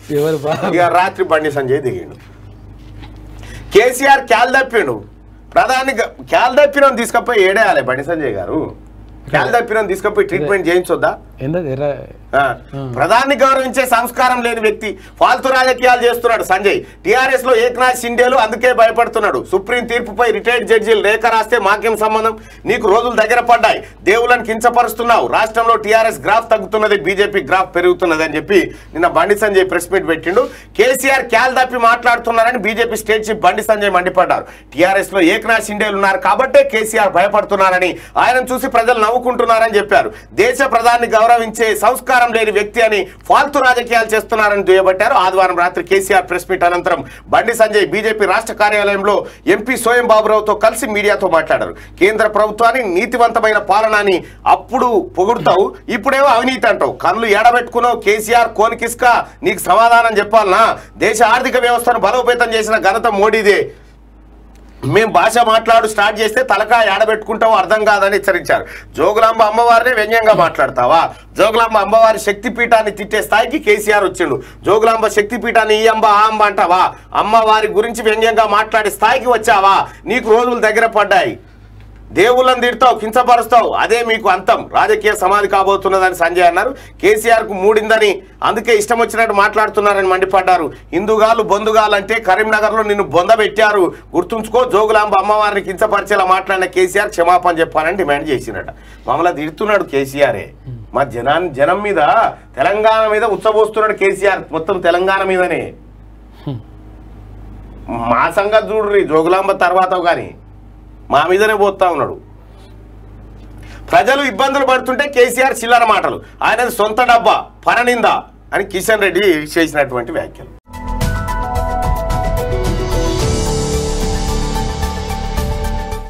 ఎవరు బా ఇక రాత్రి బండి సంజయ్ దిగిండు కేసీఆర్ క్యాల్ తప్పిండు ప్రధాని గ- క్యాల్ తప్పిన తీసుకపోయి ఏడేయాలి బండి సంజయ్ గారు క్యాల్ తప్పిన తీసుకపోయి ట్రీట్మెంట్ చేయించొద్దా ఏంటది ఎర్ర ఆ, ప్రధాని గౌరవించే సంస్కారం లేని వ్యక్తి ఫాల్తు రాజకీయాలు చేస్తున్నాడు సంజయ్ టిఆర్ఎస్ లో ఏక్నాథ్ షిండేలు అందుకే భయపడుతున్నాడు సుప్రీం తీర్పుపై రిటైర్డ్ జడ్జీలు లేఖ రాస్తే మాకేం సంబంధం నీకు రోజులు దగ్గర పడ్డాయి దేవులను కించపరుస్తున్నావు రాష్ట్రంలో టిఆర్ఎస్ గ్రాఫ్ తగ్గుతున్నది బీజేపీ గ్రాఫ్ పెరుగుతున్నది అని చెప్పి నిన్న బండి సంజయ్ ప్రెస్ మీట్ పెట్టిండు కేసీఆర్ క్యాల్ తప్పి మాట్లాడుతున్నారని బీజేపీ స్టేట్ చీఫ్ బండి సంజయ్ మండిపడ్డారు టిఆర్ఎస్ లో ఏక్నాథ్ షిండేలు ఉన్నారు కాబట్టే కేసీఆర్ భయపడుతున్నారని ఆయనను చూసి ప్రజలు నవ్వుకుంటున్నారని చెప్పారు దేశ ప్రధాని గౌరవించే సంస్కారం లేని వ్యక్తి అని ఫాల్తు రాజకీయాలు చేస్తున్నారని దుయ్యబట్టారు ఆదివారం రాత్రి కేసీఆర్ ప్రెస్ మీట్ అనంతరం బండి సంజయ్ బీజేపీ రాష్ట్ర కార్యాలయంలో ఎంపీ సోయం బాబురావుతో కలిసి మీడియాతో మాట్లాడారు కేంద్ర ప్రభుత్వాన్ని నీతివంతమైన పాలనని అప్పుడు పొగుడుతావు ఇప్పుడేమో అవినీతి అంటావు కళ్ళు ఎడబెట్టుకున్నావు కేసీఆర్ కోనికిస్క నీకు సమాధానం చెప్పాలనా దేశ ఆర్థిక వ్యవస్థను బలోపేతం చేసిన ఘనత మోడీదే మేము భాష మాట్లాడు స్టార్ట్ చేస్తే తలకాయ ఆడబెట్టుకుంటావు అర్థం కాదని హెచ్చరించారు జోగులాంబ అమ్మవారిని వ్యంగ్యంగా మాట్లాడతావా జోగులాంబ అమ్మవారి శక్తిపీఠాన్ని తిట్టే స్థాయికి కేసీఆర్ వచ్చిండు జోగులాంబ శక్తిపీఠాన్ని ఈ అంబ ఆ అంబ అంటావా అమ్మవారి గురించి వ్యంగ్యంగా మాట్లాడే స్థాయికి వచ్చావా నీకు రోజులు దగ్గర పడ్డాయి దేవుళ్ళని తిడతావు కించపరుస్తావు అదే మీకు అంతం రాజకీయ సమాధి కాబోతున్నదని సంజయ్ అన్నారు కేసీఆర్ కు మూడిందని అందుకే ఇష్టం వచ్చినట్టు మాట్లాడుతున్నారని మండిపడ్డారు హిందూగాలు బొందుగాలు అంటే కరీంనగర్ లో నిన్ను బొంద పెట్టారు గుర్తుంచుకో జోగులాంబ అమ్మవారిని కించపరిచేలా మాట్లాడిన కేసీఆర్ క్షమాపణ చెప్పాలని డిమాండ్ చేసినట మమ్మల్ని తిడుతున్నాడు కేసీఆరే మా జనాన్ని జనం మీద తెలంగాణ మీద ఉచ్చబోస్తున్నాడు కేసీఆర్ మొత్తం తెలంగాణ మీదనే మా సంగతి చూడ్రి జోగులాంబ తర్వాత కానీ మా మీదనే పోతా ఉన్నాడు ప్రజలు ఇబ్బందులు పడుతుంటే కేసీఆర్ చిల్లర మాటలు ఆయన సొంత డబ్బా పననిందా అని కిషన్ రెడ్డి చేసినటువంటి వ్యాఖ్యలు